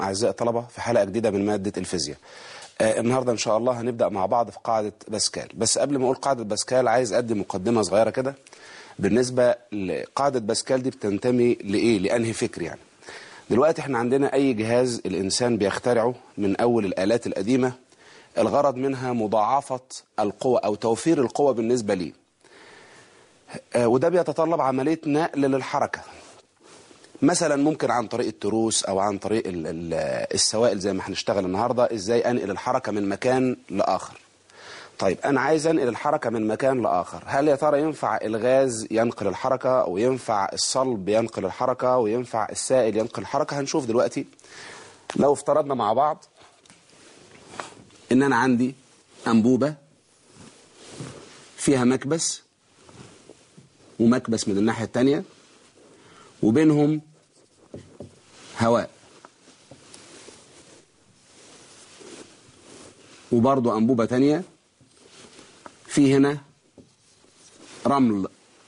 أعزائي الطلبة في حلقة جديدة من مادة الفيزياء آه النهاردة إن شاء الله هنبدأ مع بعض في قاعدة باسكال بس قبل ما أقول قاعدة باسكال عايز أدي مقدمة صغيرة كده بالنسبة لقاعدة باسكال دي بتنتمي لإيه لأنهي فكر يعني دلوقتي احنا عندنا أي جهاز الإنسان بيخترعه من أول الآلات القديمة الغرض منها مضاعفة القوة أو توفير القوة بالنسبة ليه آه وده بيتطلب عملية نقل للحركة مثلا ممكن عن طريق التروس او عن طريق ال ال السوائل زي ما هنشتغل النهارده ازاي انقل الحركه من مكان لاخر طيب انا عايز انقل الحركه من مكان لاخر هل يا ترى ينفع الغاز ينقل الحركه وينفع الصلب ينقل الحركه وينفع السائل ينقل الحركه هنشوف دلوقتي لو افترضنا مع بعض ان انا عندي انبوبه فيها مكبس ومكبس من الناحيه الثانيه وبينهم هواء وبرضه أنبوبة تانية في هنا رمل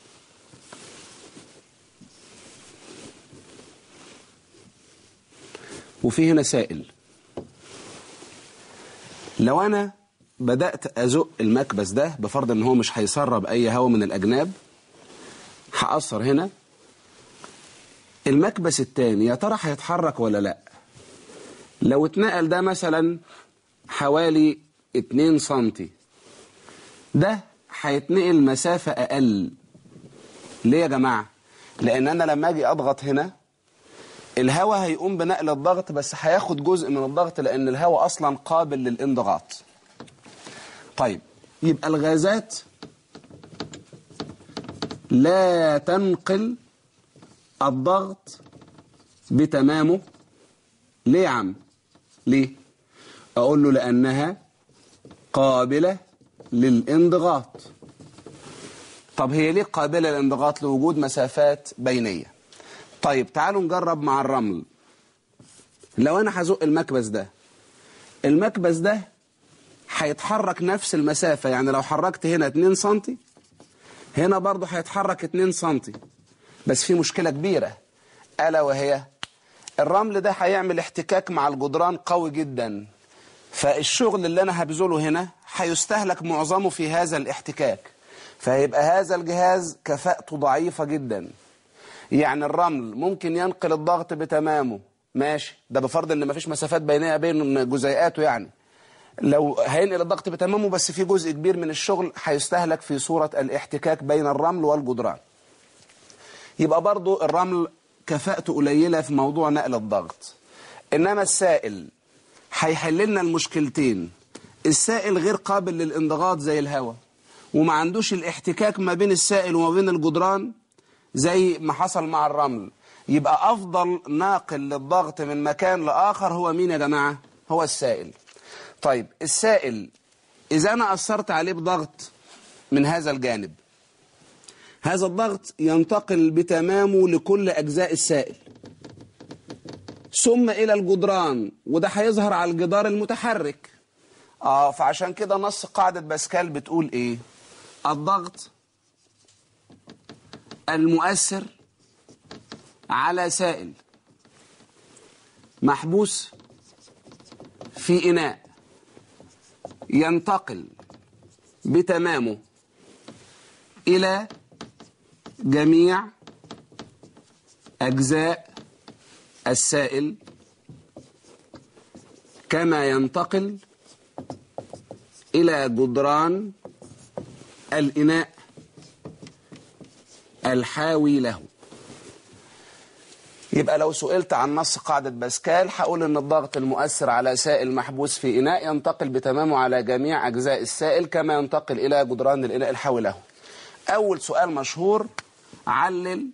وفي هنا سائل لو أنا بدأت أزق المكبس ده بفرض أن هو مش هيسرب أي هواء من الأجناب هأثر هنا المكبس التاني يا ترى هيتحرك ولا لا لو اتنقل ده مثلا حوالي 2 سنتي ده هيتنقل مسافة أقل ليه يا جماعة لأن أنا لما أجي أضغط هنا الهواء هيقوم بنقل الضغط بس هياخد جزء من الضغط لأن الهواء أصلا قابل للانضغاط طيب يبقى الغازات لا تنقل الضغط بتمامه ليه يا عم ليه اقول له لانها قابلة للانضغاط طب هي ليه قابلة للانضغاط لوجود مسافات بينية طيب تعالوا نجرب مع الرمل لو انا هزق المكبس ده المكبس ده هيتحرك نفس المسافة يعني لو حركت هنا 2 سنتي هنا برضه هيتحرك 2 سنتي بس في مشكلة كبيرة ألا وهي الرمل ده هيعمل احتكاك مع الجدران قوي جدا فالشغل اللي أنا هبذله هنا هيستهلك معظمه في هذا الاحتكاك فهيبقى هذا الجهاز كفاءته ضعيفة جدا يعني الرمل ممكن ينقل الضغط بتمامه ماشي ده بفرض ان مفيش مسافات بينيه بين جزيئاته يعني لو هينقل الضغط بتمامه بس في جزء كبير من الشغل هيستهلك في صورة الاحتكاك بين الرمل والجدران يبقى برضو الرمل كفاءته قليلة في موضوع نقل الضغط إنما السائل هيحل لنا المشكلتين السائل غير قابل للانضغاط زي الهواء وما عندوش الاحتكاك ما بين السائل وما بين الجدران زي ما حصل مع الرمل يبقى أفضل ناقل للضغط من مكان لآخر هو مين يا جماعة؟ هو السائل طيب السائل إذا أنا أثرت عليه بضغط من هذا الجانب هذا الضغط ينتقل بتمامه لكل أجزاء السائل ثم إلى الجدران وده هيظهر على الجدار المتحرك آه فعشان كده نص قاعدة باسكال بتقول إيه الضغط المؤثر على سائل محبوس في إناء ينتقل بتمامه إلى جميع أجزاء السائل كما ينتقل إلى جدران الإناء الحاوي له يبقى لو سئلت عن نص قاعدة باسكال هقول ان الضغط المؤثر على سائل محبوس في إناء ينتقل بتمامه على جميع أجزاء السائل كما ينتقل إلى جدران الإناء الحاوي له أول سؤال مشهور علل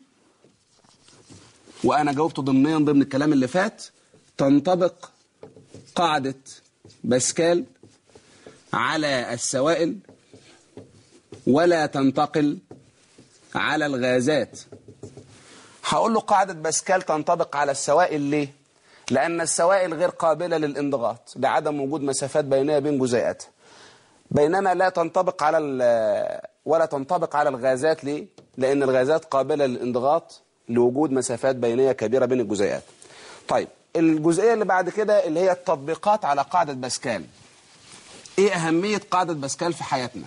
وأنا جاوبته ضمنيا ضمن الكلام اللي فات تنطبق قاعدة باسكال على السوائل ولا تنتقل على الغازات هقول له قاعدة باسكال تنطبق على السوائل ليه؟ لأن السوائل غير قابلة للانضغاط لعدم وجود مسافات بينية بين جزيئاتها بينما لا تنطبق على ولا تنطبق على الغازات ليه؟ لأن الغازات قابلة للانضغاط لوجود مسافات بينية كبيرة بين الجزيئات طيب الجزئية اللي بعد كده اللي هي التطبيقات على قاعدة باسكال ايه اهمية قاعدة باسكال في حياتنا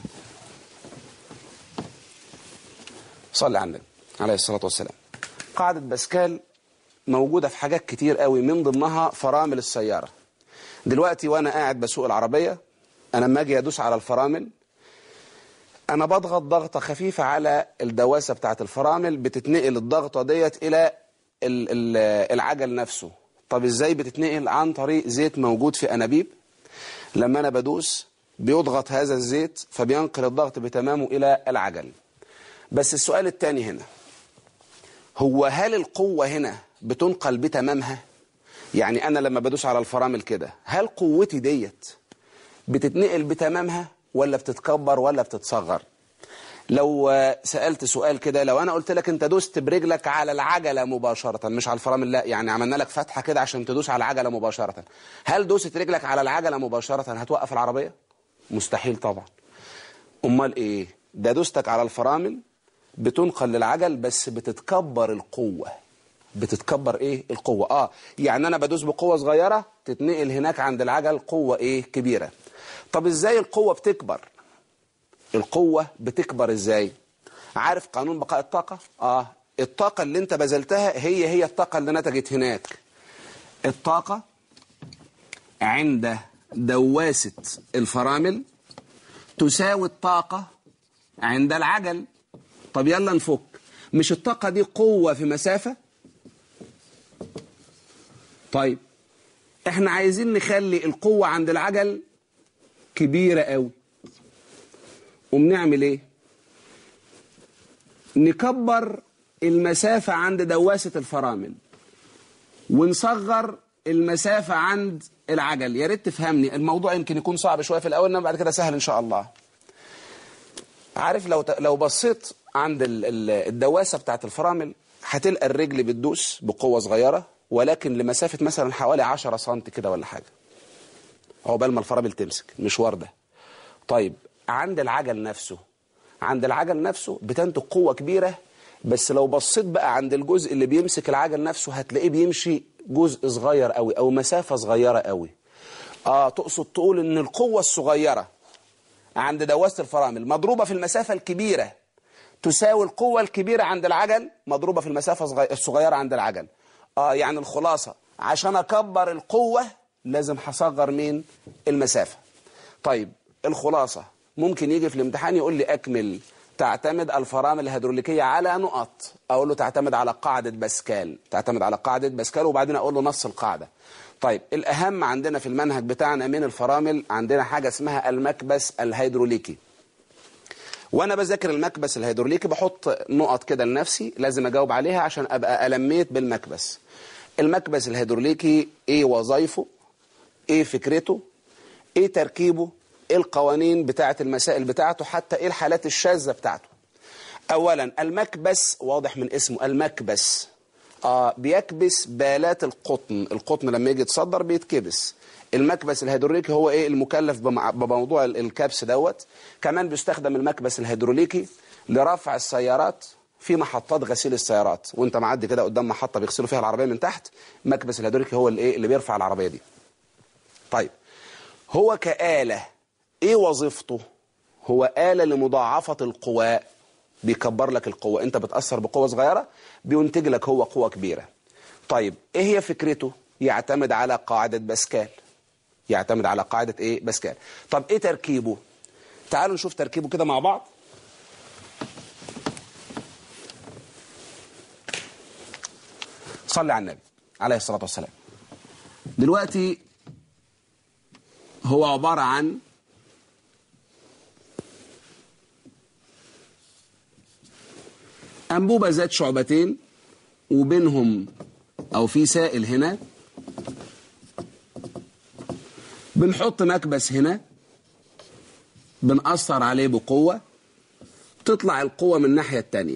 صلي على النبي عليه الصلاة والسلام قاعدة باسكال موجودة في حاجات كتير قوي من ضمنها فرامل السيارة دلوقتي وانا قاعد بسوق العربية انا لما اجي ادوس على الفرامل انا بضغط ضغطة خفيفة على الدواسة بتاعت الفرامل بتتنقل الضغطة ديت الى ال- ال- العجل نفسه طب ازاي بتتنقل عن طريق زيت موجود في انابيب لما انا بدوس بيضغط هذا الزيت فبينقل الضغط بتمامه الى العجل بس السؤال الثاني هنا هو هل القوة هنا بتنقل بتمامها يعني انا لما بدوس على الفرامل كده هل قوتي ديت بتتنقل بتمامها ولا بتتكبر ولا بتتصغر لو آه، سألت سؤال كده لو انا قلت لك انت دوست برجلك على العجلة مباشرة مش على الفرامل لا يعني عملنا لك فتحة كده عشان تدوس على العجلة مباشرة هل دوست رجلك على العجلة مباشرة هتوقف العربية مستحيل طبعا امال ايه ده دوستك على الفرامل بتنقل للعجل بس بتتكبر القوة بتتكبر ايه القوة اه يعني انا بدوس بقوة صغيرة تتنقل هناك عند العجل قوة ايه كبيرة طب ازاي القوة بتكبر القوة بتكبر ازاي عارف قانون بقاء الطاقة اه الطاقة اللي انت بذلتها هي هي الطاقة اللي نتجت هناك الطاقة عند دواسة الفرامل تساوي الطاقة عند العجل طب يلا نفك مش الطاقة دي قوة في مسافة طيب احنا عايزين نخلي القوة عند العجل كبيرة قوي وبنعمل ايه نكبر المسافة عند دواسة الفرامل ونصغر المسافة عند العجل يا ريت تفهمني الموضوع يمكن يكون صعب شوية في الأول إنما بعد كده سهل إن شاء الله عارف لو ت- لو بصيت عند ال- ال- الدواسة بتاعت الفرامل هتلقى الرجل بتدوس بقوة صغيرة ولكن لمسافة مثلا حوالي 10 سم كده ولا حاجة عقبال ما الفرامل تمسك المشوار ده طيب عند العجل نفسه عند العجل نفسه بتنتج قوة كبيرة بس لو بصيت بقى عند الجزء اللي بيمسك العجل نفسه هتلاقيه بيمشي جزء صغير قوي او مسافة صغيرة قوي اه تقصد تقول ان القوة الصغيرة عند دواسة الفرامل مضروبة في المسافة الكبيرة تساوي القوة الكبيرة عند العجل مضروبة في المسافة صغي- الصغيرة عند العجل اه يعني الخلاصة عشان اكبر القوة لازم هصغر مين المسافة طيب الخلاصة ممكن يجي في الامتحان يقول لي اكمل تعتمد الفرامل الهيدروليكية على نقط اقول له تعتمد على قاعدة باسكال تعتمد على قاعدة باسكال وبعدين اقول له نص القاعدة طيب الاهم عندنا في المنهج بتاعنا من الفرامل عندنا حاجة اسمها المكبس الهيدروليكي وانا بذاكر المكبس الهيدروليكي بحط نقط كده لنفسي لازم اجاوب عليها عشان ابقى الميت بالمكبس المكبس الهيدروليكي ايه وظايفه ايه فكرته ايه تركيبه ايه القوانين بتاعه المسائل بتاعته حتى ايه الحالات الشاذة بتاعته اولا المكبس واضح من اسمه المكبس آه بيكبس بالات القطن القطن لما يجي يتصدر بيتكبس المكبس الهيدروليكي هو ايه المكلف بمع- بموضوع ال- الكبس دوت كمان بيستخدم المكبس الهيدروليكي لرفع السيارات في محطات غسيل السيارات وانت معدي كده قدام محطه بيغسلوا فيها العربيه من تحت المكبس الهيدروليكي هو اللي ايه اللي بيرفع العربيه دي طيب هو كآلة ايه وظيفته هو آلة لمضاعفة القوى بيكبر لك القوة انت بتأثر بقوة صغيرة بينتج لك هو قوة كبيرة طيب ايه هي فكرته يعتمد على قاعدة باسكال يعتمد على قاعدة ايه باسكال طب ايه تركيبه تعالوا نشوف تركيبه كده مع بعض صلي على النبي عليه الصلاة والسلام دلوقتي هو عبارة عن أنبوبة ذات شعبتين وبينهم أو في سائل هنا بنحط مكبس هنا بنأثر عليه بقوة تطلع القوة من الناحية التانية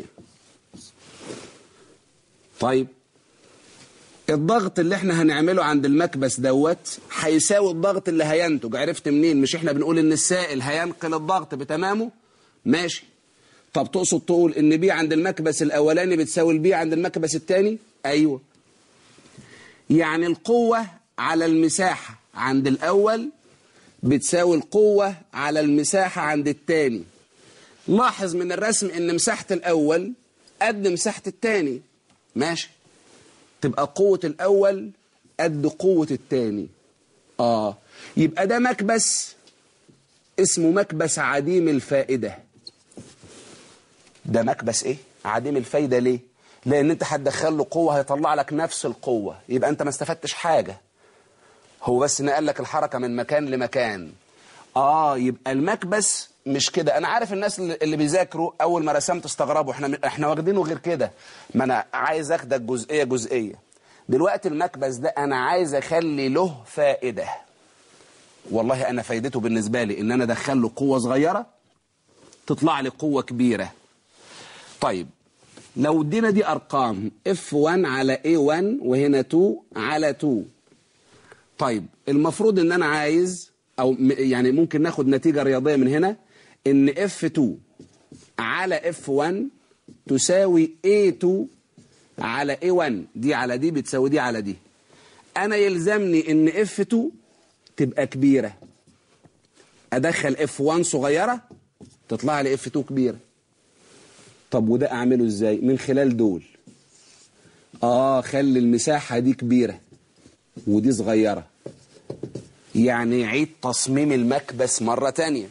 طيب الضغط اللي احنا هنعمله عند المكبس دوت هيساوي الضغط اللي هينتج عرفت منين مش احنا بنقول ان السائل هينقل الضغط بتمامه ماشي طب تقصد تقول ان بي عند المكبس الاولاني بتساوي البي عند المكبس الثاني ايوه يعني القوة على المساحة عند الأول بتساوي القوة على المساحة عند التاني لاحظ من الرسم ان مساحة الأول قد مساحة التاني ماشي تبقى قوة الأول قد قوة التاني آه يبقى ده مكبس اسمه مكبس عديم الفائدة ده مكبس ايه عديم الفايدة ليه لان انت هتدخل له قوة هيطلع لك نفس القوة يبقى انت ما استفدتش حاجة هو بس نقل لك الحركة من مكان لمكان اه يبقى المكبس مش كده انا عارف الناس اللي اللي بيذاكروا اول ما رسمت استغربوا احنا احنا واخدينه غير كده ما انا عايز اخدك جزئيه جزئيه دلوقتي المكبس ده انا عايز اخلي له فائده والله انا فايدته بالنسبه لي ان انا ادخل له قوه صغيره تطلع لي قوه كبيره طيب لو ادينا دي ارقام F1 على A1 وهنا 2 على 2 طيب المفروض ان انا عايز او م- يعني ممكن ناخد نتيجة رياضية من هنا ان F2 على F1 تساوي A2 على A1 دي على دي بتساوي دي على دي انا يلزمني ان F2 تبقى كبيرة ادخل F1 صغيرة تطلع لي F2 كبيرة طب وده اعمله ازاي من خلال دول اه خلي المساحة دي كبيرة ودي صغيرة يعني عيد تصميم المكبس مرة تانية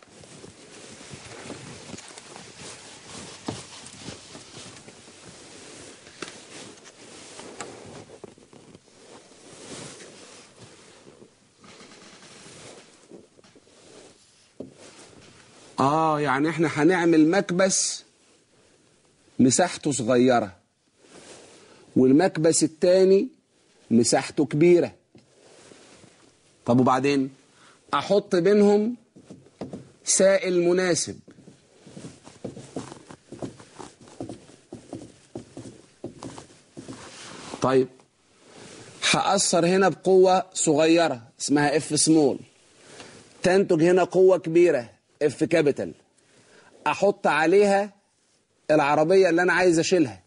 اه يعني احنا هنعمل مكبس مساحته صغيرة والمكبس التاني مساحته كبيرة طب وبعدين احط بينهم سائل مناسب طيب هأثر هنا بقوة صغيرة اسمها اف سمول تنتج هنا قوة كبيرة اف كابيتال احط عليها العربية اللي انا عايز اشيلها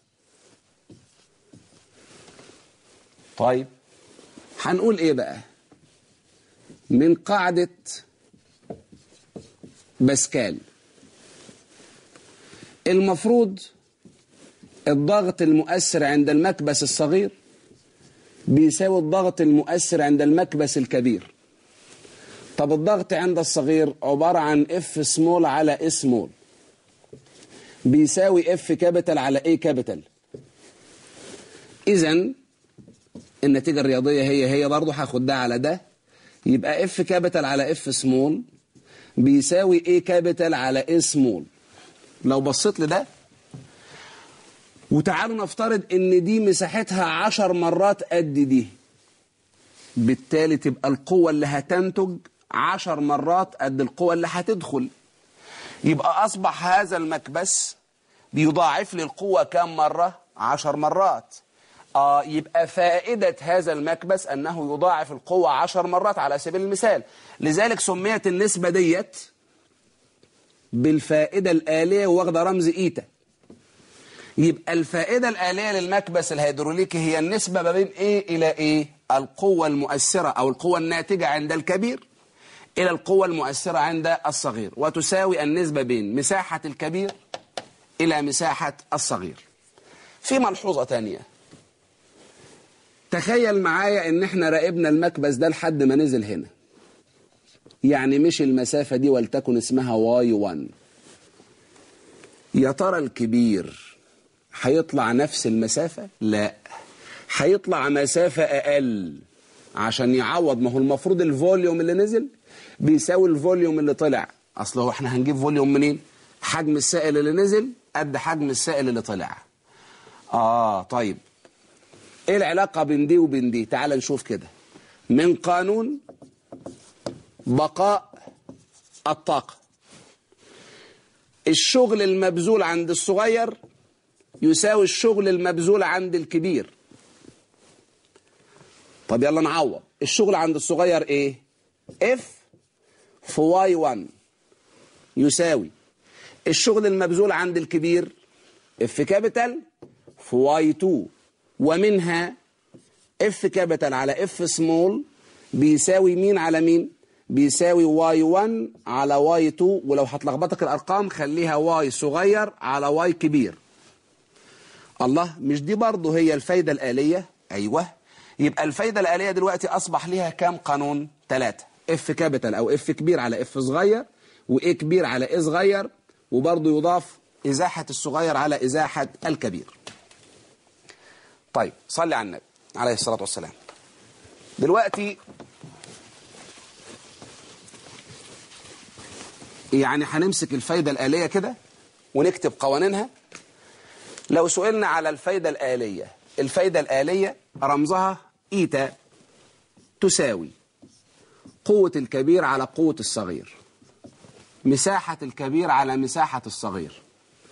طيب هنقول ايه بقى من قاعدة باسكال المفروض الضغط المؤثر عند المكبس الصغير بيساوي الضغط المؤثر عند المكبس الكبير طب الضغط عند الصغير عبارة عن اف سمول على اس سمول بيساوي اف كابيتال على اي كابيتال اذا النتيجة الرياضية هي هي برضه هاخد ده على ده يبقى اف كابيتال على اف سمول بيساوي اي كابيتال على اي سمول لو بصيت لده وتعالوا نفترض ان دي مساحتها عشر مرات قد دي بالتالي تبقى القوة اللي هتنتج عشر مرات قد القوة اللي هتدخل يبقى أصبح هذا المكبس بيضاعف لي القوة كم مرة؟ عشر مرات آه يبقى فائدة هذا المكبس أنه يضاعف القوة عشر مرات على سبيل المثال لذلك سميت النسبة ديت بالفائدة الآلية واخدة رمز إيتا يبقى الفائدة الآلية للمكبس الهيدروليكي هي النسبة ما بين إيه إلى إيه القوة المؤثرة أو القوة الناتجة عند الكبير إلى القوة المؤثرة عند الصغير وتساوي النسبة بين مساحة الكبير إلى مساحة الصغير في ملحوظة تانية تخيل معايا ان احنا راقبنا المكبس ده لحد ما نزل هنا يعني مش المسافة دي ولتكن اسمها واي 1 يا ترى الكبير هيطلع نفس المسافة لا هيطلع مسافة اقل عشان يعوض ما هو المفروض الفوليوم اللي نزل بيساوي الفوليوم اللي طلع اصل هو احنا هنجيب فوليوم منين حجم السائل اللي نزل قد حجم السائل اللي طلع اه طيب ايه العلاقة بين دي وبين دي تعال نشوف كده من قانون بقاء الطاقة الشغل المبذول عند الصغير يساوي الشغل المبذول عند الكبير طب يلا نعوض الشغل عند الصغير ايه اف في واي 1 يساوي الشغل المبذول عند الكبير اف كابيتال في واي 2 ومنها اف كابيتال على اف سمول بيساوي مين على مين بيساوي واي 1 على واي 2 ولو هتلخبطك الارقام خليها واي صغير على واي كبير الله مش دي برضه هي الفايدة الآلية ايوه يبقى الفايدة الآلية دلوقتي اصبح ليها كام قانون ثلاثة اف كابيتال او اف كبير على اف صغير وايه كبير على ايه صغير وبرضه يضاف ازاحة الصغير على ازاحة الكبير طيب صلي على النبي عليه الصلاة والسلام دلوقتي يعني هنمسك الفايدة الآلية كده ونكتب قوانينها لو سئلنا على الفايدة الآلية الفايدة الآلية رمزها إيتا تساوي قوة الكبير على قوة الصغير مساحة الكبير على مساحة الصغير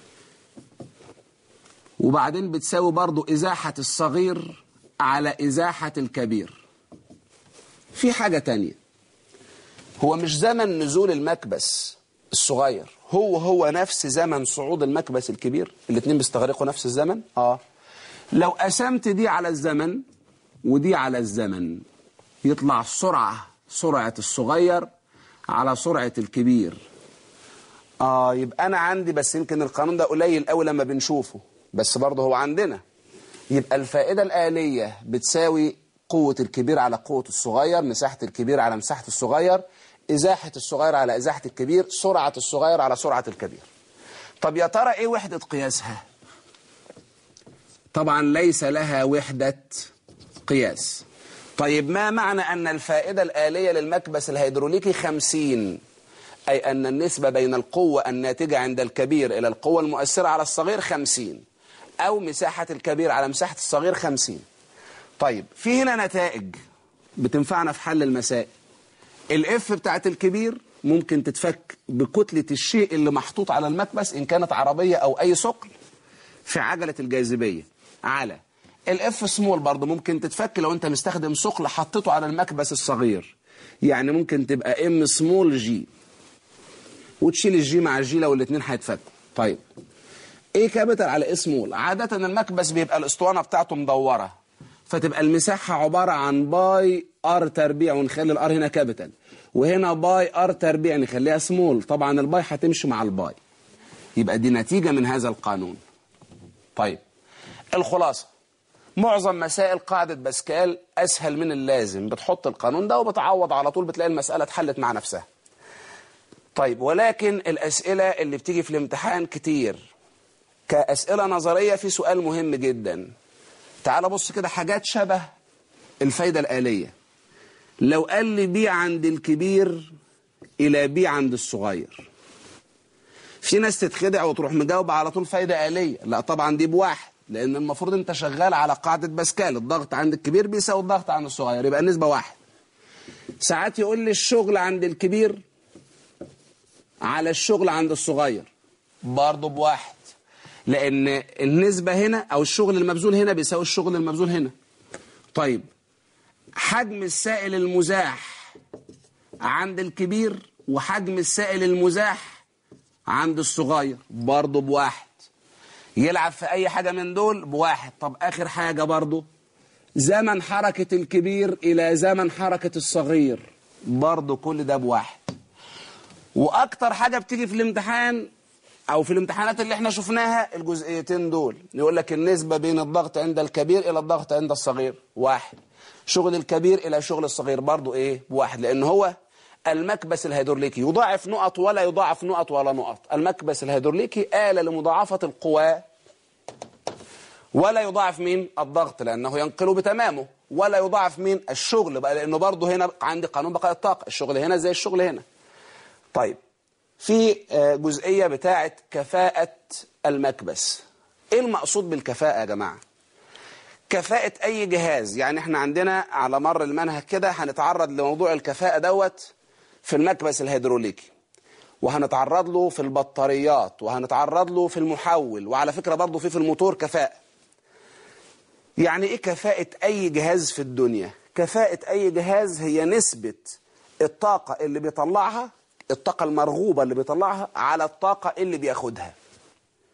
وبعدين بتساوي برضو إزاحة الصغير على إزاحة الكبير في حاجة تانية هو مش زمن نزول المكبس الصغير هو هو نفس زمن صعود المكبس الكبير الاثنين بيستغرقوا نفس الزمن اه لو قسمت دي على الزمن ودي على الزمن يطلع السرعة سرعة الصغير على سرعة الكبير اه يبقى انا عندي بس يمكن القانون ده قليل قوي لما بنشوفه بس برضه هو عندنا يبقى الفائدة الآلية بتساوي قوة الكبير على قوة الصغير مساحة الكبير على مساحة الصغير إزاحة الصغير على إزاحة الكبير سرعة الصغير على سرعة الكبير طب يا ترى إيه وحدة قياسها طبعا ليس لها وحدة قياس طيب ما معنى أن الفائدة الآلية للمكبس الهيدروليكي 50 أي أن النسبة بين القوة الناتجة عند الكبير إلى القوة المؤثرة على الصغير 50 أو مساحة الكبير على مساحة الصغير 50 طيب في هنا نتائج بتنفعنا في حل المسائل الاف بتاعت الكبير ممكن تتفك بكتلة الشيء اللي محطوط على المكبس إن كانت عربية أو أي ثقل في عجلة الجاذبية على الاف سمول برضه ممكن تتفك لو انت مستخدم ثقل حطيته على المكبس الصغير يعني ممكن تبقى ام سمول جي وتشيل الجي مع الجي لو الاثنين هيتفكوا طيب ايه كابيتال على ايه سمول عادة المكبس بيبقى الاسطوانة بتاعته مدورة فتبقى المساحة عبارة عن باي ار تربيع ونخلي الار هنا كابيتال وهنا باي ار تربيع نخليها سمول طبعا الباي هتمشي مع الباي يبقى دي نتيجة من هذا القانون طيب الخلاصة معظم مسائل قاعدة باسكال أسهل من اللازم بتحط القانون ده وبتعوض على طول بتلاقي المسألة اتحلت مع نفسها طيب ولكن الأسئلة اللي بتيجي في الامتحان كتير كأسئلة نظرية في سؤال مهم جدا تعال بص كده حاجات شبه الفايدة الآلية لو قال لي بي عند الكبير إلى بي عند الصغير في ناس تتخدع وتروح مجاوبة على طول فايدة آلية لا طبعا دي بواحد لأن المفروض أنت شغال على قاعدة باسكال الضغط عند الكبير بيساوي الضغط عند الصغير يبقى النسبة واحد ساعات يقول لي الشغل عند الكبير على الشغل عند الصغير برضه بواحد لأن النسبة هنا أو الشغل المبذول هنا بيساوي الشغل المبذول هنا طيب حجم السائل المزاح عند الكبير وحجم السائل المزاح عند الصغير برضه بواحد يلعب في أي حاجة من دول بواحد طب آخر حاجة برضه زمن حركة الكبير إلى زمن حركة الصغير برضه كل ده بواحد وأكتر حاجة بتيجي في الامتحان أو في الامتحانات اللي احنا شفناها الجزئيتين دول يقول لك النسبة بين الضغط عند الكبير إلى الضغط عند الصغير واحد شغل الكبير إلى شغل الصغير برضه إيه بواحد لأن هو المكبس الهيدروليكي يضاعف نقط ولا يضاعف نقط ولا نقط المكبس الهيدروليكي آلة لمضاعفة القوى ولا يضاعف مين الضغط لأنه ينقله بتمامه ولا يضاعف مين الشغل بقى لأنه برضه هنا عندي قانون بقاء الطاقة الشغل هنا زي الشغل هنا طيب في جزئية بتاعة كفاءة المكبس ايه المقصود بالكفاءة يا جماعة كفاءة اي جهاز يعني احنا عندنا على مر المنهج كده هنتعرض لموضوع الكفاءة دوت في المكبس الهيدروليكي وهنتعرض له في البطاريات وهنتعرض له في المحول وعلى فكرة برضه في في الموتور كفاءة يعني ايه كفاءة اي جهاز في الدنيا كفاءة اي جهاز هي نسبة الطاقة اللي بيطلعها الطاقة المرغوبة اللي بيطلعها على الطاقة اللي بياخدها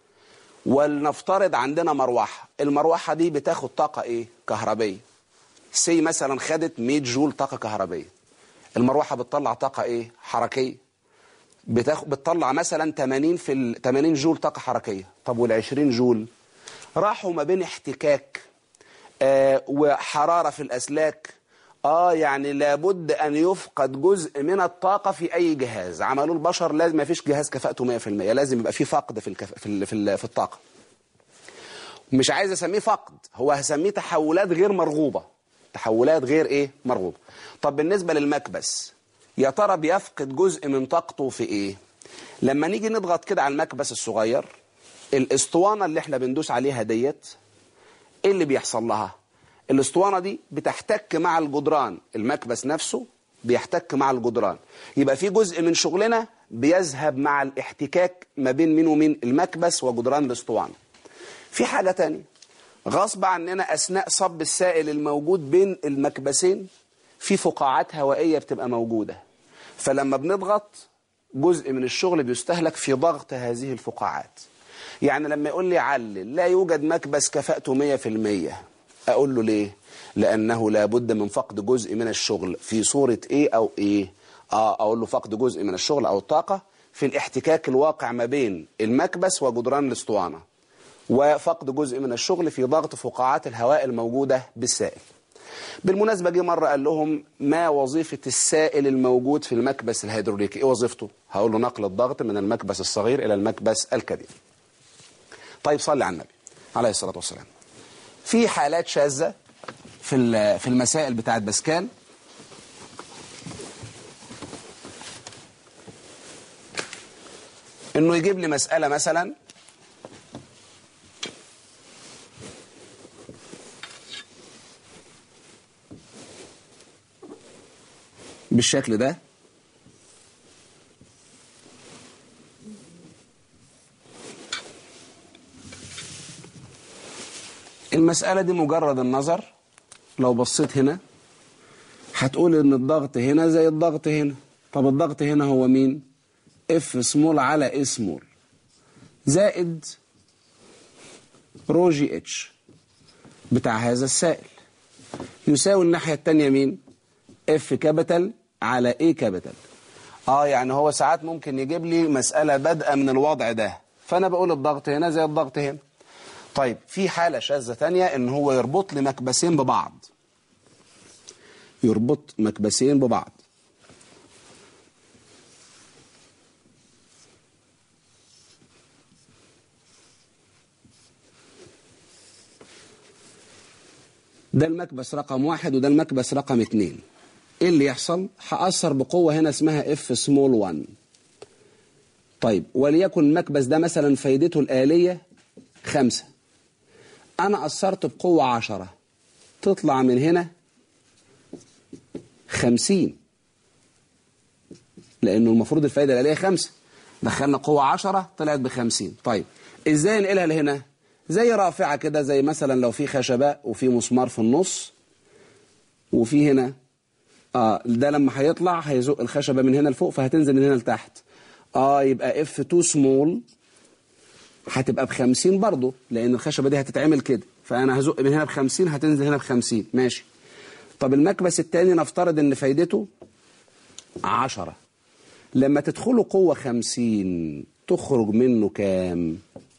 ولنفترض عندنا مروحة المروحة دي بتاخد طاقة ايه كهربية سي مثلا خدت 100 جول طاقة كهربية المروحة بتطلع طاقة ايه حركية بتاخ... بتطلع مثلا 80 في ال... 80 جول طاقة حركية طب وال 20 جول راحوا ما بين احتكاك آه وحرارة في الأسلاك اه يعني لابد أن يفقد جزء من الطاقة في أي جهاز عملوا البشر لازم ما فيش جهاز كفاءته 100% لازم يبقى فيه فقد في الكف... في ال... في, ال... في الطاقة مش عايز اسميه فقد هو هسميه تحولات غير مرغوبة تحولات غير ايه مرغوبة طب بالنسبة للمكبس يا ترى بيفقد جزء من طاقته في ايه لما نيجي نضغط كده على المكبس الصغير الاسطوانة اللي احنا بندوس عليها ديت ايه اللي بيحصل لها الاسطوانة دي بتحتك مع الجدران المكبس نفسه بيحتك مع الجدران يبقى في جزء من شغلنا بيذهب مع الاحتكاك ما بين مين ومين المكبس وجدران الاسطوانة في حاجة تانية غصب عننا أثناء صب السائل الموجود بين المكبسين في فقاعات هوائية بتبقى موجودة فلما بنضغط جزء من الشغل بيستهلك في ضغط هذه الفقاعات يعني لما يقول لي علل لا يوجد مكبس كفاءته 100% أقول له ليه لأنه لابد من فقد جزء من الشغل في صورة إيه أو إيه آه أقول له فقد جزء من الشغل أو الطاقة في الاحتكاك الواقع ما بين المكبس وجدران الاسطوانة وفقد جزء من الشغل في ضغط فقاعات الهواء الموجودة بالسائل بالمناسبة جه مرة قال لهم ما وظيفة السائل الموجود في المكبس الهيدروليكي ايه وظيفته هقول له نقل الضغط من المكبس الصغير إلى المكبس الكبير طيب صلي على النبي عليه الصلاة والسلام في حالات شاذة في في المسائل بتاعت باسكال انه يجيب لي مسألة مثلا بالشكل ده المسألة دي مجرد النظر لو بصيت هنا هتقول ان الضغط هنا زي الضغط هنا طب الضغط هنا هو مين اف سمول على اي سمول زائد رو جي اتش بتاع هذا السائل يساوي الناحية التانية مين اف كابيتال على اي كابيتال اه يعني هو ساعات ممكن يجيب لي مسألة بادئة من الوضع ده فانا بقول الضغط هنا زي الضغط هنا طيب في حالة شاذة تانية ان هو يربط لي مكبسين ببعض يربط مكبسين ببعض ده المكبس رقم واحد وده المكبس رقم اتنين ايه اللي يحصل هأثر بقوة هنا اسمها اف سمول 1 طيب وليكن المكبس ده مثلا فايدته الآلية خمسة أنا أثرت بقوة عشرة تطلع من هنا خمسين لأنه المفروض الفايدة الآلية خمسة دخلنا قوة عشرة طلعت بخمسين طيب إزاي نقلها لهنا زي رافعة كده زي مثلا لو في خشبة وفي مسمار في النص وفي هنا اه ده لما هيطلع هيزق الخشبة من هنا لفوق فهتنزل من هنا لتحت اه يبقى اف 2 سمول هتبقى ب 50 برضه لان الخشبة دي هتتعمل كده فانا هزق من هنا ب 50 هتنزل هنا ب 50 ماشي طب المكبس التاني نفترض ان فايدته 10 لما تدخله قوة 50 تخرج منه كام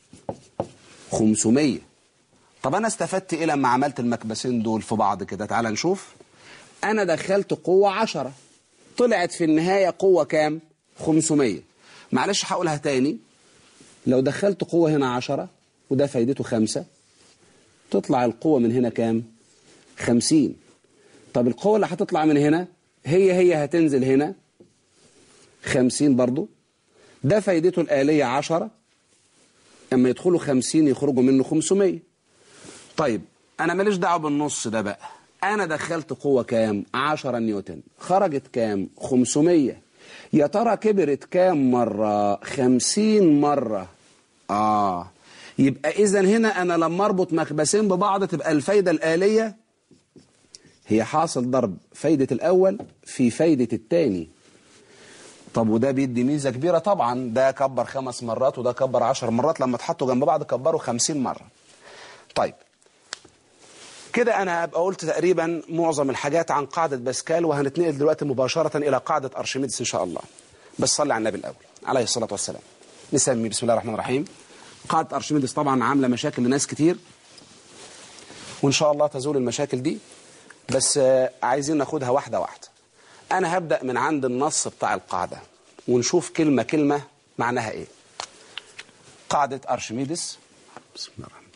500 طب انا استفدت ايه لما عملت المكبسين دول في بعض كده تعال نشوف انا دخلت قوة 10 طلعت في النهاية قوة كام 500 معلش هقولها تاني لو دخلت قوة هنا 10 وده فايدته 5 تطلع القوة من هنا كام 50 طب القوة اللي هتطلع من هنا هي هي هتنزل هنا 50 برضو ده فايدته الآلية 10 اما يدخلوا 50 يخرجوا منه 500 طيب انا ماليش دعوه بالنص ده بقى انا دخلت قوه كام 10 نيوتن خرجت كام 500 يا ترى كبرت كام مره 50 مره اه يبقى اذا هنا انا لما اربط مكبسين ببعض تبقى الفايده الاليه هي حاصل ضرب فايده الاول في فايده الثاني طب وده بيدي ميزة كبيرة طبعا ده كبر خمس مرات وده كبر عشر مرات لما اتحطوا جنب بعض كبروا خمسين مرة طيب كده أنا أبقى قلت تقريبا معظم الحاجات عن قاعدة باسكال وهنتنقل دلوقتي مباشرة إلى قاعدة أرشميدس إن شاء الله بس صلي على النبي الأول عليه الصلاة والسلام نسمي بسم الله الرحمن الرحيم قاعدة أرشميدس طبعا عاملة مشاكل لناس كتير وإن شاء الله تزول المشاكل دي بس عايزين ناخدها واحدة واحدة أنا هبدأ من عند النص بتاع القاعدة ونشوف كلمة كلمة معناها إيه قاعدة أرشميدس بسم الله الرحمن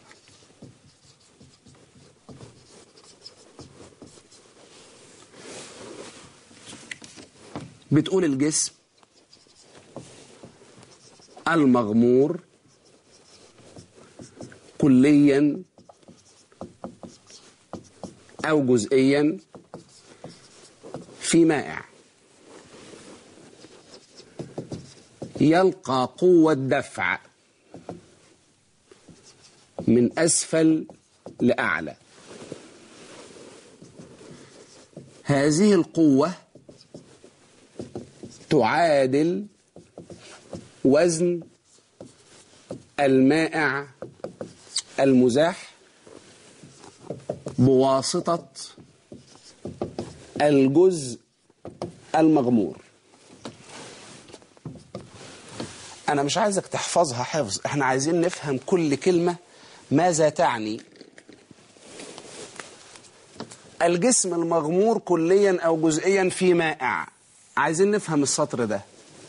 بتقول الجسم المغمور كليا أو جزئيا في مائع يلقى قوة دفع من أسفل لأعلى هذه القوة تعادل وزن المائع المزاح بواسطة الجزء المغمور أنا مش عايزك تحفظها حفظ احنا عايزين نفهم كل كلمة ماذا تعني الجسم المغمور كليا أو جزئيا في مائع عايزين نفهم السطر ده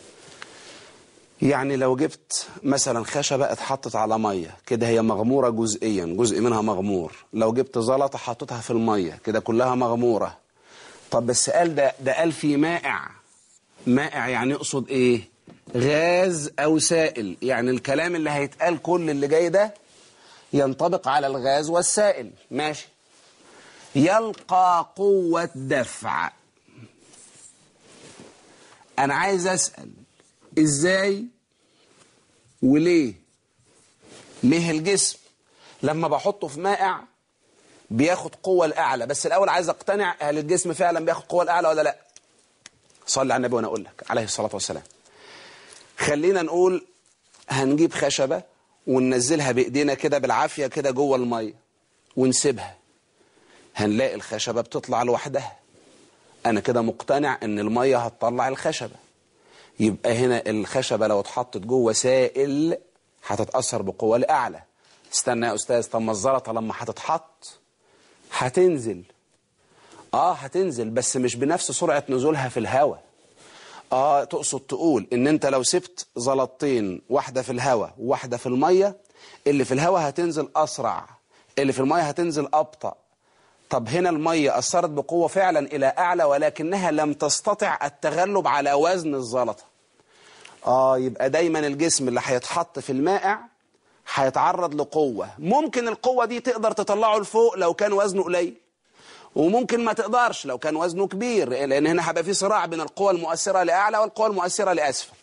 يعني لو جبت مثلا خشبة اتحطت على مية كده هي مغمورة جزئيا جزء منها مغمور لو جبت زلطة حطيتها في المية كده كلها مغمورة طب بس قال ده ده قال في مائع مائع يعني يقصد ايه غاز او سائل يعني الكلام اللي هيتقال كل اللي جاي ده ينطبق على الغاز والسائل ماشي يلقى قوة دفع انا عايز اسأل ازاي وليه ليه الجسم لما بحطه في مائع بياخد قوة الأعلى بس الأول عايز أقتنع هل الجسم فعلا بياخد قوة الأعلى ولا لا صلي على النبي وأنا أقول لك عليه الصلاة والسلام خلينا نقول هنجيب خشبة وننزلها بإيدينا كده بالعافية كده جوه المية ونسيبها هنلاقي الخشبة بتطلع لوحدها أنا كده مقتنع إن المية هتطلع الخشبة يبقى هنا الخشبة لو اتحطت جوه سائل هتتأثر بقوة الأعلى استنى يا أستاذ طب ما الزلطة لما هتتحط هتنزل اه هتنزل بس مش بنفس سرعة نزولها في الهواء اه تقصد تقول ان انت لو سبت زلطتين واحدة في الهواء وواحدة في المية اللي في الهواء هتنزل اسرع اللي في المية هتنزل ابطأ طب هنا المية اثرت بقوة فعلا الى اعلى ولكنها لم تستطع التغلب على وزن الزلطة اه يبقى دايما الجسم اللي هيتحط في المائع هيتعرض لقوة ممكن القوة دي تقدر تطلعه لفوق لو كان وزنه قليل وممكن ما تقدرش لو كان وزنه كبير لأن هنا هيبقى في صراع بين القوى المؤثرة لأعلى والقوى المؤثرة لأسفل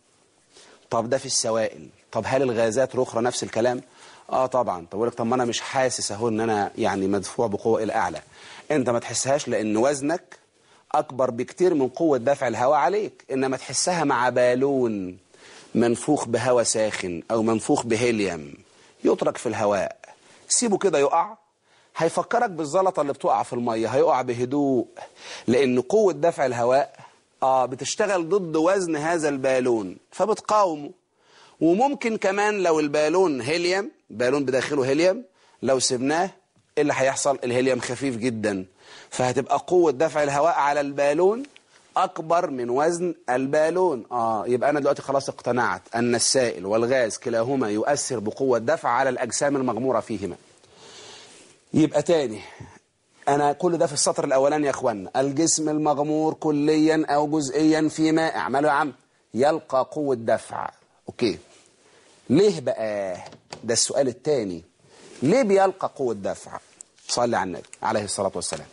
طب ده في السوائل طب هل الغازات الأخرى نفس الكلام اه طبعا طب لك طب ما انا مش حاسس اهو ان انا يعني مدفوع بقوه الى اعلى انت ما تحسهاش لان وزنك اكبر بكتير من قوه دفع الهواء عليك انما تحسها مع بالون منفوخ بهواء ساخن او منفوخ بهيليوم يترك في الهواء سيبه كده يقع هيفكرك بالزلطه اللي بتقع في الميه هيقع بهدوء لان قوه دفع الهواء اه بتشتغل ضد وزن هذا البالون فبتقاومه وممكن كمان لو البالون هيليوم بالون بداخله هيليوم لو سبناه ايه اللي هيحصل الهيليوم خفيف جدا فهتبقى قوه دفع الهواء على البالون أكبر من وزن البالون آه يبقى أنا دلوقتي خلاص اقتنعت أن السائل والغاز كلاهما يؤثر بقوة دفع على الأجسام المغمورة فيهما يبقى تاني أنا كل ده في السطر الأولاني يا أخوانا الجسم المغمور كليا أو جزئيا في ماء اعمله يا عم يلقى قوة دفع أوكي ليه بقى ده السؤال التاني ليه بيلقى قوة دفع صلي على النبي عليه الصلاة والسلام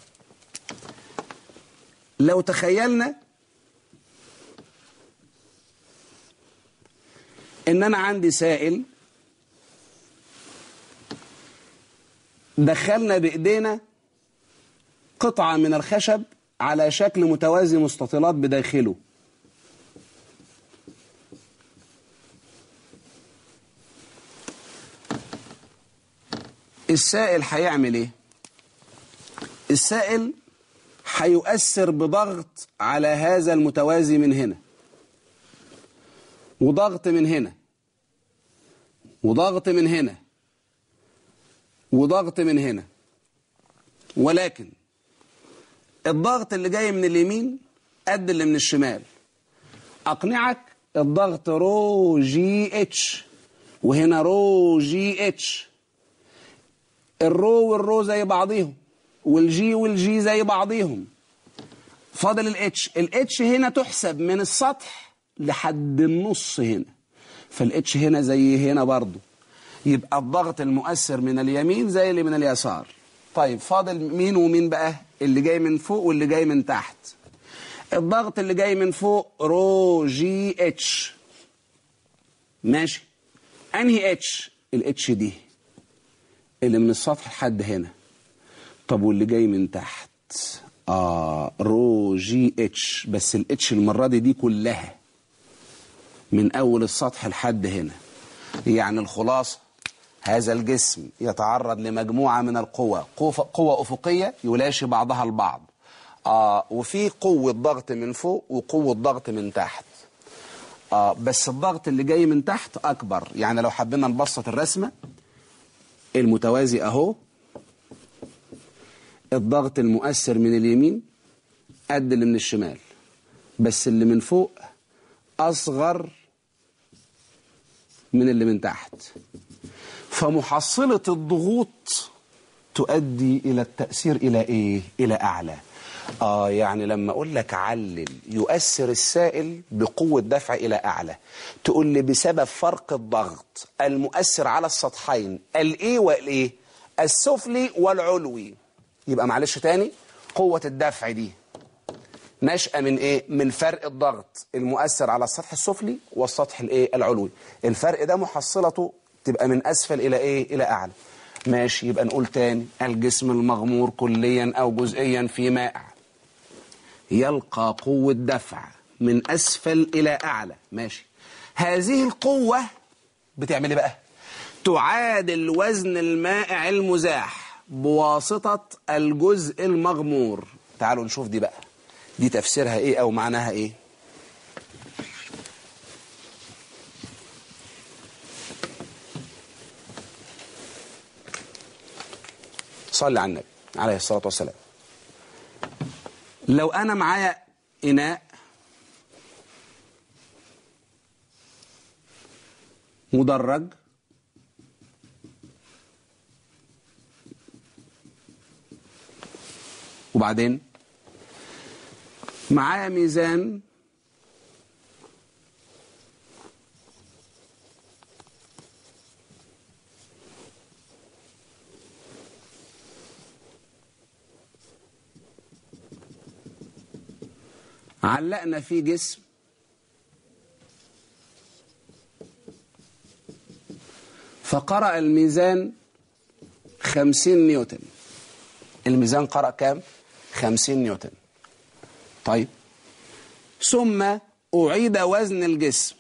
لو تخيلنا ان انا عندي سائل دخلنا بايدينا قطعة من الخشب على شكل متوازي مستطيلات بداخله السائل هيعمل ايه السائل هيؤثر بضغط على هذا المتوازي من هنا وضغط من هنا وضغط من هنا وضغط من هنا ولكن الضغط اللي جاي من اليمين قد اللي من الشمال أقنعك الضغط رو جي اتش وهنا رو جي اتش الرو والرو زي بعضيهم والجي والجي زي بعضيهم فاضل الاتش الاتش هنا تحسب من السطح لحد النص هنا فالاتش هنا زي هنا برضو يبقى الضغط المؤثر من اليمين زي اللي من اليسار طيب فاضل مين ومين بقى اللي جاي من فوق واللي جاي من تحت الضغط اللي جاي من فوق رو جي اتش ماشي انهي اتش الاتش دي اللي من السطح لحد هنا طب واللي جاي من تحت اه رو جي اتش بس الاتش المره دي دي كلها من اول السطح لحد هنا يعني الخلاصه هذا الجسم يتعرض لمجموعه من القوى قوه افقيه يلاشي بعضها البعض آه وفي قوه ضغط من فوق وقوه ضغط من تحت آه بس الضغط اللي جاي من تحت اكبر يعني لو حبينا نبسط الرسمه المتوازي اهو الضغط المؤثر من اليمين قد اللي من الشمال بس اللي من فوق اصغر من اللي من تحت فمحصلة الضغوط تؤدي إلى التأثير إلى إيه؟ إلى أعلى آه يعني لما أقول لك علل يؤثر السائل بقوة دفع إلى أعلى تقول لي بسبب فرق الضغط المؤثر على السطحين الإيه والإيه السفلي والعلوي يبقى معلش تاني قوة الدفع دي نشأة من إيه؟ من فرق الضغط المؤثر على السطح السفلي والسطح الإيه؟ العلوي الفرق ده محصلته تبقى من أسفل إلى إيه؟ إلى أعلى ماشي يبقى نقول تاني الجسم المغمور كليا أو جزئيا في مائع يلقى قوة دفع من أسفل إلى أعلى ماشي هذه القوة بتعمل إيه بقى تعادل وزن المائع المزاح بواسطة الجزء المغمور تعالوا نشوف دي بقى دي تفسيرها إيه أو معناها إيه صلي على النبي عليه الصلاة والسلام لو أنا معايا إناء مدرج وبعدين معايا ميزان علقنا فيه جسم فقرأ الميزان خمسين نيوتن الميزان قرأ كام؟ خمسين نيوتن طيب ثم أعيد وزن الجسم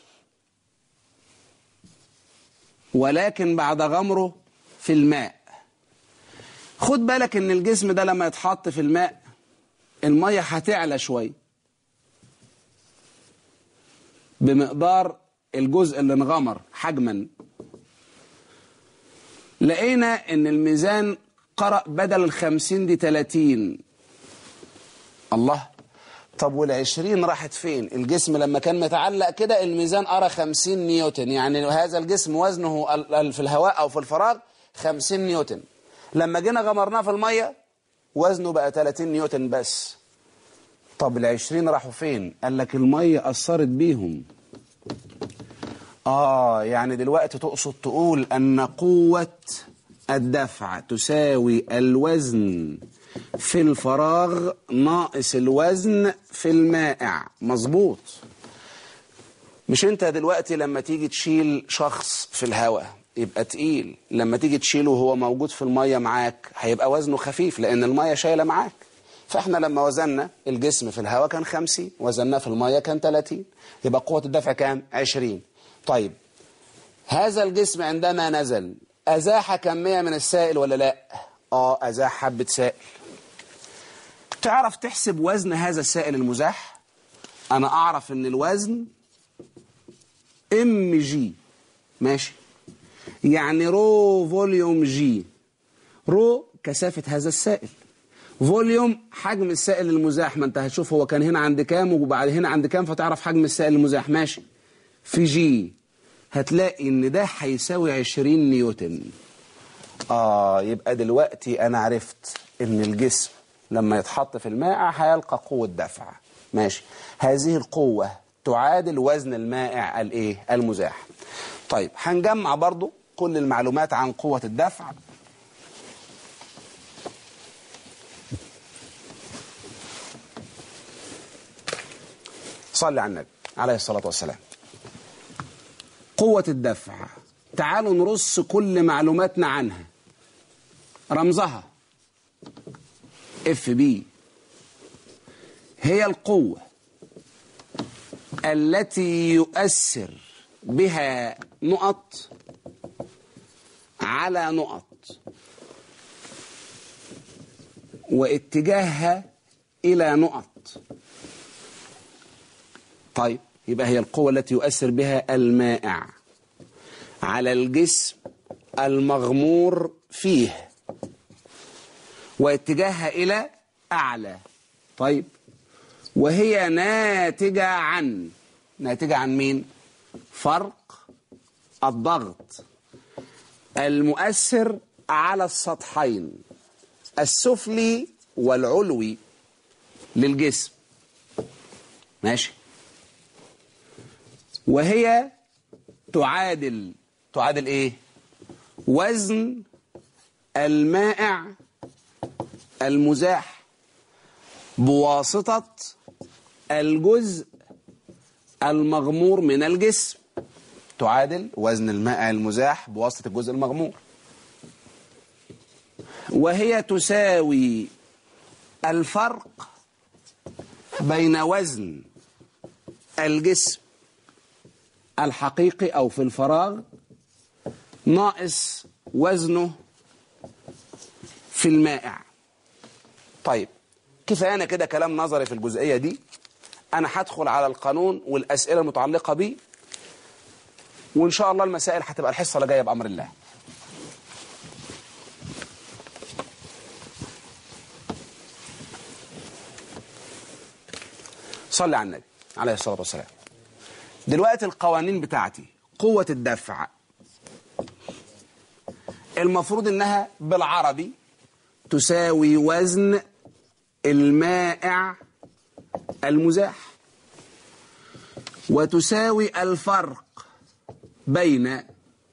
ولكن بعد غمره في الماء خد بالك ان الجسم ده لما يتحط في الماء المية هتعلى شويه بمقدار الجزء اللي انغمر حجما لقينا ان الميزان قرأ بدل الخمسين دي تلاتين الله طب والعشرين راحت فين الجسم لما كان متعلق كده الميزان قرأ خمسين نيوتن يعني هذا الجسم وزنه في الهواء او في الفراغ خمسين نيوتن لما جينا غمرناه في المية وزنه بقى 30 نيوتن بس طب العشرين راحوا فين قال لك المية أثرت بيهم آه يعني دلوقتي تقصد تقول أن قوة الدفع تساوي الوزن في الفراغ ناقص الوزن في المائع مظبوط مش انت دلوقتي لما تيجي تشيل شخص في الهواء يبقى تقيل لما تيجي تشيله وهو موجود في المية معاك هيبقى وزنه خفيف لأن المية شايلة معاك فاحنا لما وزننا الجسم في الهواء كان 50 وزناه في المية كان 30 يبقى قوة الدفع كام 20 طيب هذا الجسم عندما نزل أزاح كمية من السائل ولا لا اه أزاح حبة سائل تعرف تحسب وزن هذا السائل المزاح انا اعرف ان الوزن ام جي ماشي يعني رو فوليوم جي رو كثافة هذا السائل فوليوم حجم السائل المزاح ما انت هتشوف هو كان هنا عند كام وبعد هنا عند كام فتعرف حجم السائل المزاح ماشي في جي هتلاقي ان ده هيساوي 20 نيوتن اه يبقى دلوقتي انا عرفت ان الجسم لما يتحط في المائع هيلقى قوة دفع ماشي هذه القوة تعادل وزن المائع الايه المزاح طيب هنجمع برضو كل المعلومات عن قوة الدفع صلي على النبي عليه الصلاة والسلام قوة الدفع تعالوا نرص كل معلوماتنا عنها رمزها اف بي هي القوة التي يؤثر بها نقط على نقط واتجاهها إلى نقط طيب يبقى هي القوة التي يؤثر بها المائع على الجسم المغمور فيه واتجاهها إلى أعلى طيب وهي ناتجة عن ناتجة عن مين فرق الضغط المؤثر على السطحين السفلي والعلوي للجسم ماشي وهي تعادل تعادل ايه وزن المائع المزاح بواسطة الجزء المغمور من الجسم تعادل وزن المائع المزاح بواسطة الجزء المغمور وهي تساوي الفرق بين وزن الجسم الحقيقي أو في الفراغ ناقص وزنه في المائع طيب كفاية كده كلام نظري في الجزئية دي أنا هدخل على القانون والأسئلة المتعلقة بيه وإن شاء الله المسائل هتبقى الحصة اللي جاية بأمر الله صلي على النبي عليه الصلاة والسلام دلوقتي القوانين بتاعتي قوة الدفع المفروض انها بالعربي تساوي وزن المائع المزاح وتساوي الفرق بين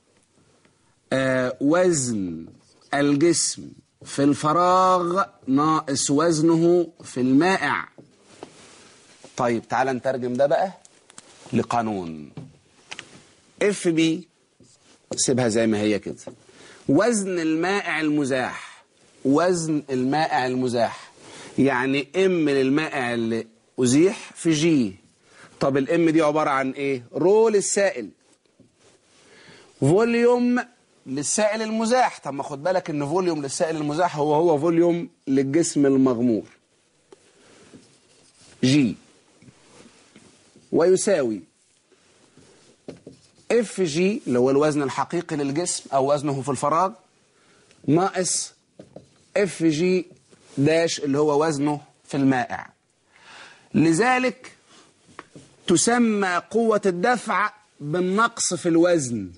آه وزن الجسم في الفراغ ناقص وزنه في المائع طيب تعال نترجم ده بقى لقانون اف بي سيبها زي ما هي كده وزن المائع المزاح وزن المائع المزاح يعني ام للمائع اللي ازيح في جي طب الام دي عبارة عن ايه رو للسائل فوليوم للسائل المزاح طب ما خد بالك ان فوليوم للسائل المزاح هو هو فوليوم للجسم المغمور جي ويساوي اف جي اللي هو الوزن الحقيقي للجسم او وزنه في الفراغ ناقص اف جي داش اللي هو وزنه في المائع لذلك تسمى قوة الدفع بالنقص في الوزن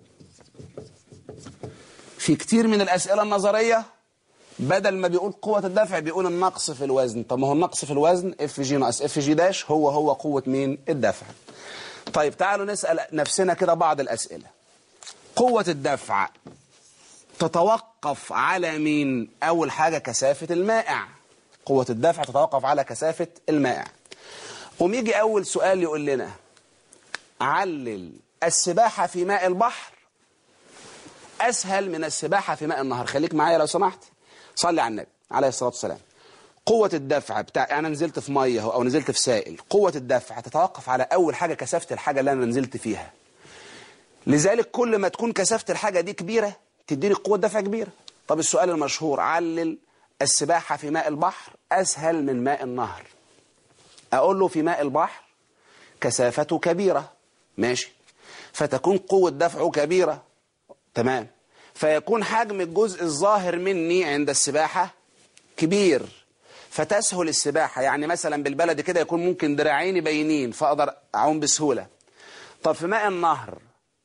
في كتير من الأسئلة النظرية بدل ما بيقول قوة الدفع بيقول النقص في الوزن طب ما هو النقص في الوزن اف جي ناقص اف جي داش هو هو قوة مين الدفع طيب تعالوا نسأل نفسنا كده بعض الأسئلة قوة الدفع تتوقف على مين أول حاجة كثافة المائع قوة الدفع تتوقف على كثافة المائع قوم يجي أول سؤال يقول لنا علل السباحة في ماء البحر أسهل من السباحة في ماء النهر خليك معايا لو سمحت صلي على النبي عليه الصلاة والسلام قوة الدفع بتاع أنا نزلت في مية أو نزلت في سائل قوة الدفع تتوقف على أول حاجة كثافة الحاجة اللي أنا نزلت فيها لذلك كل ما تكون كثافة الحاجة دي كبيرة تديني قوة دفع كبيرة طب السؤال المشهور علل السباحة في ماء البحر أسهل من ماء النهر أقول له في ماء البحر كثافته كبيرة ماشي فتكون قوة دفعه كبيرة تمام فيكون حجم الجزء الظاهر مني عند السباحة كبير فتسهل السباحة يعني مثلا بالبلد كده يكون ممكن دراعيني باينين فأقدر أعوم بسهولة طب في ماء النهر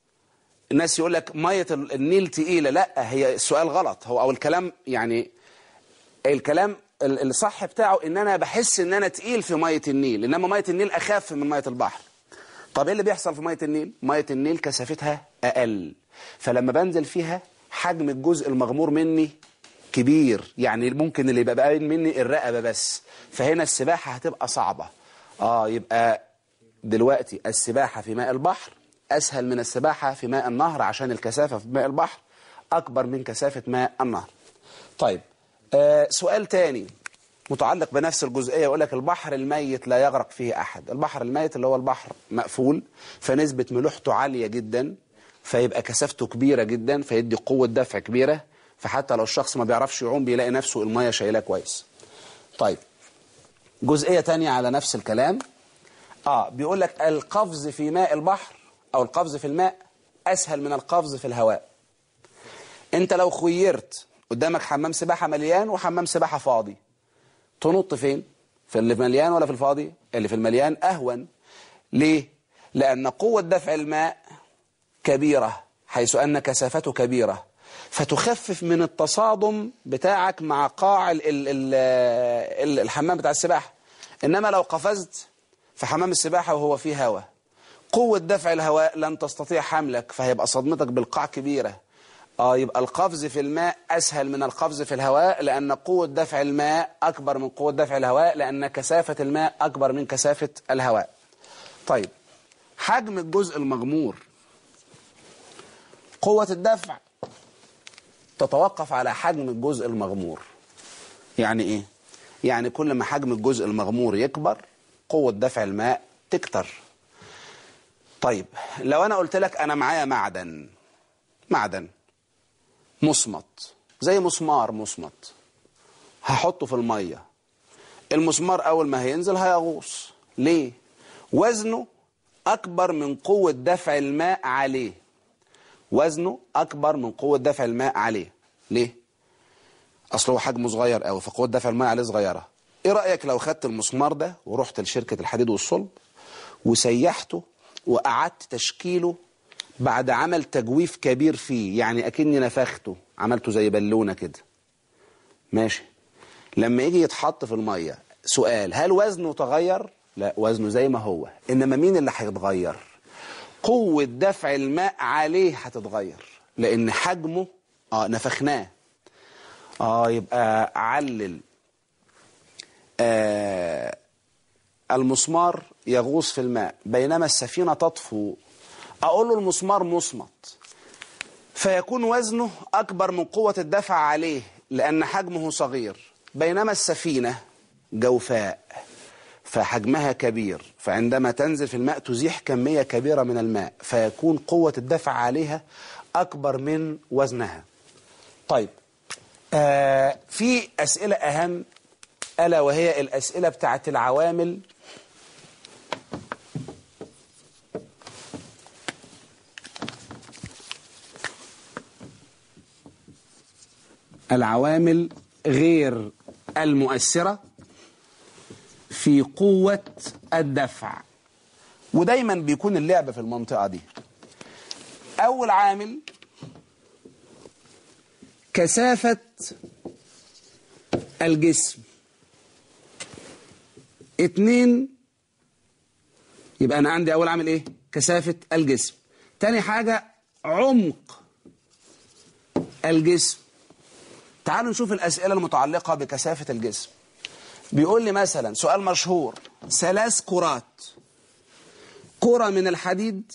الناس يقول لك مية النيل تقيلة لا هي السؤال غلط هو أو الكلام يعني الكلام الصح بتاعه ان انا بحس ان انا تقيل في مية النيل انما مية النيل اخف من مية البحر طب ايه اللي بيحصل في مية النيل مية النيل كثافتها اقل فلما بنزل فيها حجم الجزء المغمور مني كبير يعني ممكن اللي يبقى باين مني الرقبة بس فهنا السباحة هتبقى صعبة اه يبقى دلوقتي السباحة في ماء البحر اسهل من السباحة في ماء النهر عشان الكثافة في ماء البحر اكبر من كثافة ماء النهر طيب آه سؤال تاني متعلق بنفس الجزئية يقول لك البحر الميت لا يغرق فيه أحد البحر الميت اللي هو البحر مقفول فنسبة ملوحته عالية جدا فيبقى كثافته كبيرة جدا فيدي قوة دفع كبيرة فحتى لو الشخص ما بيعرفش يعوم بيلاقي نفسه المية شايلاه كويس طيب جزئية تانية على نفس الكلام آه بيقول لك القفز في ماء البحر أو القفز في الماء أسهل من القفز في الهواء أنت لو خيرت قدامك حمام سباحة مليان وحمام سباحة فاضي تنط فين في اللي في مليان ولا في الفاضي اللي في المليان أهون ليه لأن قوة دفع الماء كبيرة حيث أن كثافته كبيرة فتخفف من التصادم بتاعك مع قاع ال ال ال ال الحمام بتاع السباحة إنما لو قفزت في حمام السباحة وهو فيه هواء قوة دفع الهواء لن تستطيع حملك فهيبقى صدمتك بالقاع كبيرة آه يبقى القفز في الماء أسهل من القفز في الهواء لأن قوة دفع الماء أكبر من قوة دفع الهواء لأن كثافة الماء أكبر من كثافة الهواء طيب حجم الجزء المغمور قوة الدفع تتوقف على حجم الجزء المغمور يعني إيه؟ يعني كل ما حجم الجزء المغمور يكبر قوة دفع الماء تكتر طيب لو أنا قلت لك أنا معايا معدن معدن مصمت زي مسمار مصمت هحطه في المية المسمار أول ما هينزل هيغوص ليه؟ وزنه أكبر من قوة دفع الماء عليه وزنه أكبر من قوة دفع الماء عليه ليه؟ أصله هو حجمه صغير قوي فقوة دفع الماء عليه صغيرة إيه رأيك لو خدت المسمار ده ورحت لشركة الحديد والصلب وسيحته وقعدت تشكيله بعد عمل تجويف كبير فيه يعني أكني نفخته عملته زي بالونة كده ماشي لما يجي يتحط في المية سؤال هل وزنه تغير؟ لا وزنه زي ما هو إنما مين اللي هيتغير؟ قوة دفع الماء عليه هتتغير لأن حجمه آه نفخناه آه يبقى علل آه المسمار يغوص في الماء بينما السفينة تطفو أقول له المسمار مصمت فيكون وزنه أكبر من قوة الدفع عليه لأن حجمه صغير بينما السفينة جوفاء فحجمها كبير فعندما تنزل في الماء تزيح كمية كبيرة من الماء فيكون قوة الدفع عليها أكبر من وزنها طيب آه في أسئلة أهم ألا وهي الأسئلة بتاعت العوامل العوامل غير المؤثرة في قوة الدفع ودايما بيكون اللعب في المنطقة دي أول عامل كثافة الجسم اتنين يبقى أنا عندي أول عامل إيه كثافة الجسم تاني حاجة عمق الجسم تعالوا نشوف الأسئلة المتعلقة بكثافة الجسم بيقول لي مثلا سؤال مشهور ثلاث كرات كرة من الحديد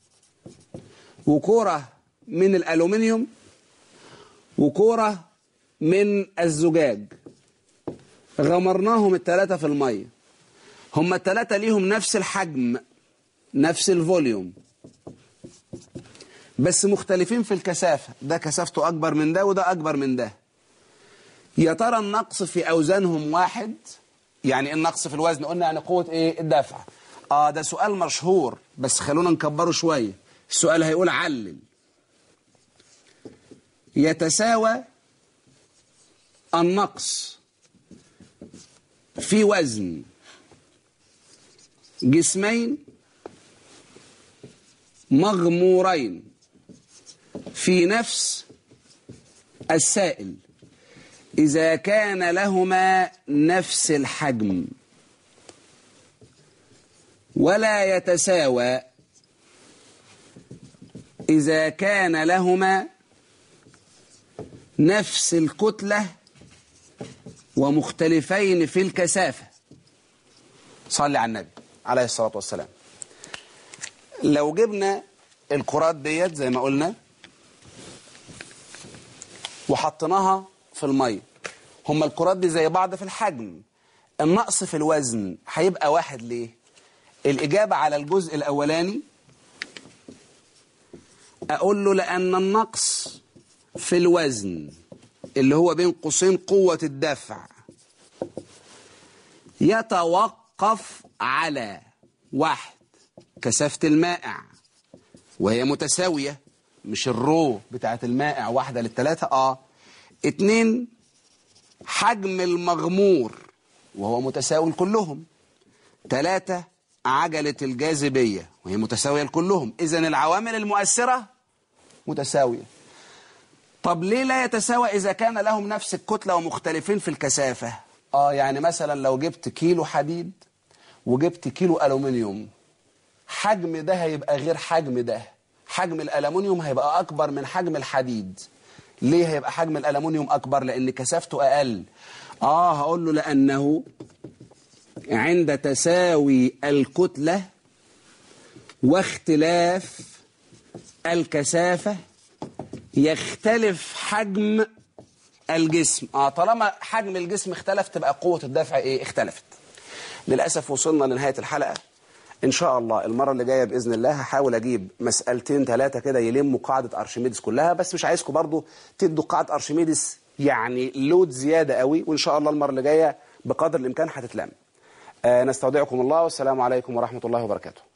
وكرة من الألومنيوم وكرة من الزجاج غمرناهم الثلاثة في المية هم الثلاثة ليهم نفس الحجم نفس الفوليوم بس مختلفين في الكثافة ده كثافته أكبر من ده وده أكبر من ده يا ترى النقص في أوزانهم واحد يعني النقص في الوزن قلنا يعني قوة إيه الدفع آه ده سؤال مشهور بس خلونا نكبره شوية السؤال هيقول علل يتساوى النقص في وزن جسمين مغمورين في نفس السائل إذا كان لهما نفس الحجم ولا يتساوى إذا كان لهما نفس الكتلة ومختلفين في الكثافة صلي على النبي عليه الصلاة والسلام لو جبنا الكرات ديت زي ما قلنا وحطيناها في المية هما الكرات دي زي بعض في الحجم النقص في الوزن هيبقى واحد ليه الإجابة على الجزء الأولاني أقول له لأن النقص في الوزن اللي هو بين قوسين قوة الدفع يتوقف على واحد كثافة المائع وهي متساوية مش الرو بتاعت المائع واحدة للتلاتة اه اتنين حجم المغمور وهو متساوي لكلهم تلاتة عجلة الجاذبية وهي متساوية لكلهم إذا العوامل المؤثرة متساوية طب ليه لا يتساوى إذا كان لهم نفس الكتلة ومختلفين في الكثافة آه يعني مثلا لو جبت كيلو حديد وجبت كيلو ألومنيوم حجم ده هيبقى غير حجم ده حجم الألمنيوم هيبقى أكبر من حجم الحديد ليه هيبقى حجم الألمنيوم أكبر لأن كثافته أقل آه هقول له لأنه عند تساوي الكتلة واختلاف الكثافة يختلف حجم الجسم اه طالما حجم الجسم اختلف تبقى قوة الدفع ايه اختلفت للأسف وصلنا لنهاية الحلقة إن شاء الله المرة اللي جاية بإذن الله هحاول أجيب مسألتين ثلاثة كده يلموا قاعدة أرشميدس كلها بس مش عايزكم برضو تدوا قاعدة أرشميدس يعني لود زيادة قوي وإن شاء الله المرة اللي جاية بقدر الإمكان هتتلم آه نستودعكم الله والسلام عليكم ورحمة الله وبركاته